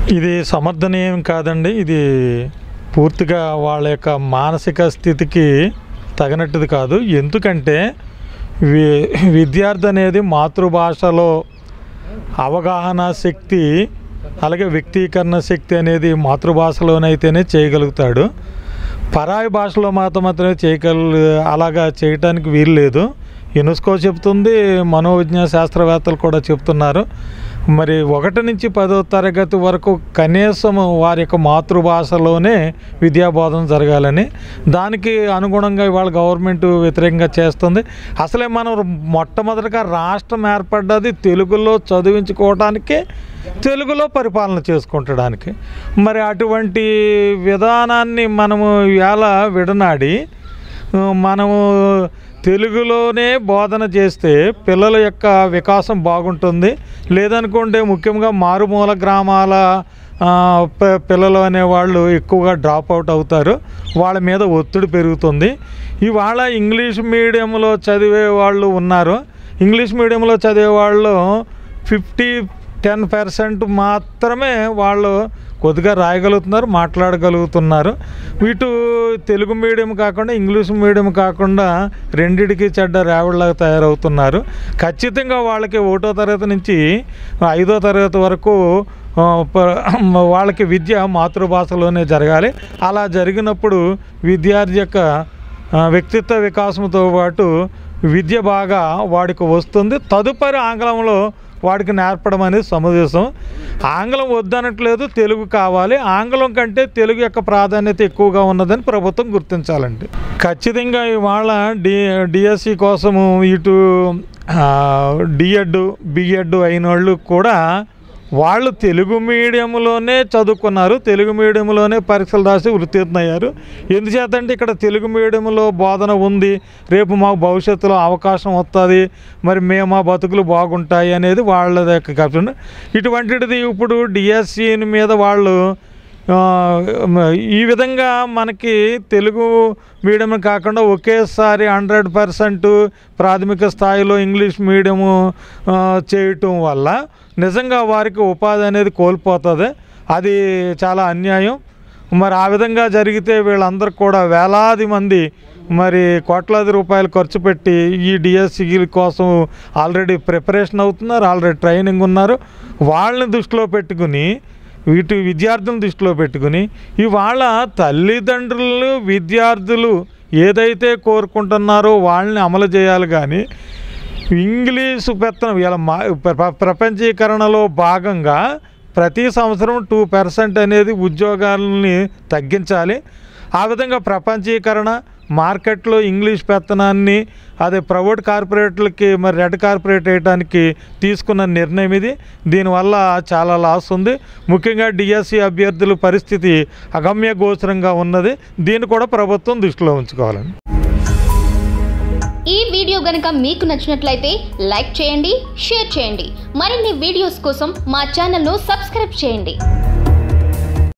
ఇది సమర్థనీయం కాదండి ఇది పూర్తిగా వాళ్ళ యొక్క మానసిక స్థితికి తగినట్టుది కాదు ఎందుకంటే వి విద్యార్థి అనేది మాతృభాషలో అవగాహన శక్తి అలాగే వ్యక్తీకరణ శక్తి అనేది మాతృభాషలోనైతేనే చేయగలుగుతాడు పరాయి భాషలో మాత్రం మాత్రమే చేయగల అలాగా చేయటానికి వీలు లేదు యునెస్కో చెప్తుంది మనోవిజ్ఞాన శాస్త్రవేత్తలు కూడా చెప్తున్నారు మరి ఒకటి నుంచి పదో తరగతి వరకు కనీసం వారి యొక్క మాతృభాషలోనే విద్యాబోధన జరగాలని దానికి అనుగుణంగా ఇవాళ గవర్నమెంట్ వ్యతిరేకంగా చేస్తుంది అసలే మనం మొట్టమొదటిగా రాష్ట్రం ఏర్పడ్డది తెలుగులో చదివించుకోవడానికి తెలుగులో పరిపాలన చేసుకుంటడానికి మరి అటువంటి విధానాన్ని మనము ఎలా విడనాడి ఆ, మనము తెలుగులోనే బోధన చేస్తే పిల్లల యొక్క వికాసం బాగుంటుంది లేదనుకుంటే ముఖ్యంగా మారుమూల గ్రామాల ఆ, ప- పిల్లలు అనేవాళ్ళు ఎక్కువగా డ్రాప్ అవుట్ అవుతారు వాళ్ళ మీద ఒత్తిడి పెరుగుతుంది ఇవాళ ఇంగ్లీష్ మీడియంలో చదివే వాళ్ళు ఉన్నారు ఇంగ్లీష్ మీడియంలో చదివే వాళ్ళు ఫిఫ్టీ టెన్ పర్సెంట్ మాత్రమే వాళ్ళు కొద్దిగా రాయగలుగుతున్నారు మాట్లాడగలుగుతున్నారు వీటు తెలుగు మీడియం కాకుండా ఇంగ్లీష్ మీడియం కాకుండా రెండిటికి చెడ్డ రేవడిలాగా తయారవుతున్నారు ఖచ్చితంగా వాళ్ళకి ఒకటో తరగతి నుంచి ఐదో తరగతి వరకు ఆ, ప- వాళ్ళకి విద్య మాతృభాషలోనే జరగాలి అలా జరిగినప్పుడు విద్యార్థి యొక్క ఆ, వ్యక్తిత్వ వికాసంతో పాటు విద్య బాగా వాడికి వస్తుంది తదుపరి ఆంగ్లంలో వాడికి నేర్పడం అనేది సముదేశం ఆంగ్లం వద్దనట్లేదు తెలుగు కావాలి ఆంగ్లం కంటే తెలుగు యొక్క ప్రాధాన్యత ఎక్కువగా ఉన్నదని ప్రభుత్వం గుర్తించాలండి ఖచ్చితంగా ఇవాళ డి డిఎస్సి కోసము ఇటు డిఎడ్ బిఎడ్ అయిన వాళ్ళు కూడా వాళ్ళు తెలుగు మీడియంలోనే చదువుకున్నారు తెలుగు మీడియంలోనే పరీక్షలు రాసి ఉత్తీర్ణయ్యారు ఎందుచేతంటే ఇక్కడ తెలుగు మీడియంలో బోధన ఉంది రేపు మాకు భవిష్యత్తులో అవకాశం వస్తుంది మరి మేము మా బతుకులు బాగుంటాయి అనేది వాళ్ళ యొక్క కల్పన ఇటువంటిది ఇప్పుడు డిఎస్సి మీద వాళ్ళు ఆ, ఈ విధంగా మనకి తెలుగు మీడియం కాకుండా ఒకేసారి హండ్రెడ్ పర్సెంట్ ప్రాథమిక స్థాయిలో ఇంగ్లీష్ మీడియము ఆ, చేయటం వల్ల నిజంగా వారికి ఉపాధి అనేది కోల్పోతుంది అది చాలా అన్యాయం మరి ఆ విధంగా జరిగితే వీళ్ళందరూ కూడా వేలాది మంది మరి కోట్లాది రూపాయలు ఖర్చు పెట్టి ఈ డిఎస్సి కోసం ఆల్రెడీ ప్రిపరేషన్ అవుతున్నారు ఆల్రెడీ ట్రైనింగ్ ఉన్నారు వాళ్ళని దృష్టిలో పెట్టుకుని వీటి విద్యార్థులను దృష్టిలో పెట్టుకుని ఇవాళ తల్లిదండ్రులు విద్యార్థులు ఏదైతే కోరుకుంటున్నారో వాళ్ళని అమలు చేయాలి కానీ ఇంగ్లీషు పెత్తనం ఇలా మా ప్ర- ప్రపంచీకరణలో భాగంగా ప్రతి సంవత్సరం టూ పర్సెంట్ అనేది ఉద్యోగాలని తగ్గించాలి ఆ విధంగా ప్రపంచీకరణ మార్కెట్లో ఇంగ్లీష్ పెత్తనాన్ని అదే ప్రైవేట్ కార్పొరేట్లకి మరి రెడ్ కార్పొరేట్ వేయడానికి తీసుకున్న నిర్ణయం ఇది దీనివల్ల చాలా లాస్ ఉంది ముఖ్యంగా డిఎస్సి అభ్యర్థుల పరిస్థితి అగమ్య గోచరంగా ఉన్నది దీన్ని కూడా ప్రభుత్వం దృష్టిలో ఉంచుకోవాలండి ఈ వీడియో గనుక మీకు నచ్చినట్లయితే లైక్ చేయండి షేర్ చేయండి మరిన్ని వీడియోస్ కోసం మా ఛానల్ను సబ్స్క్రైబ్ చేయండి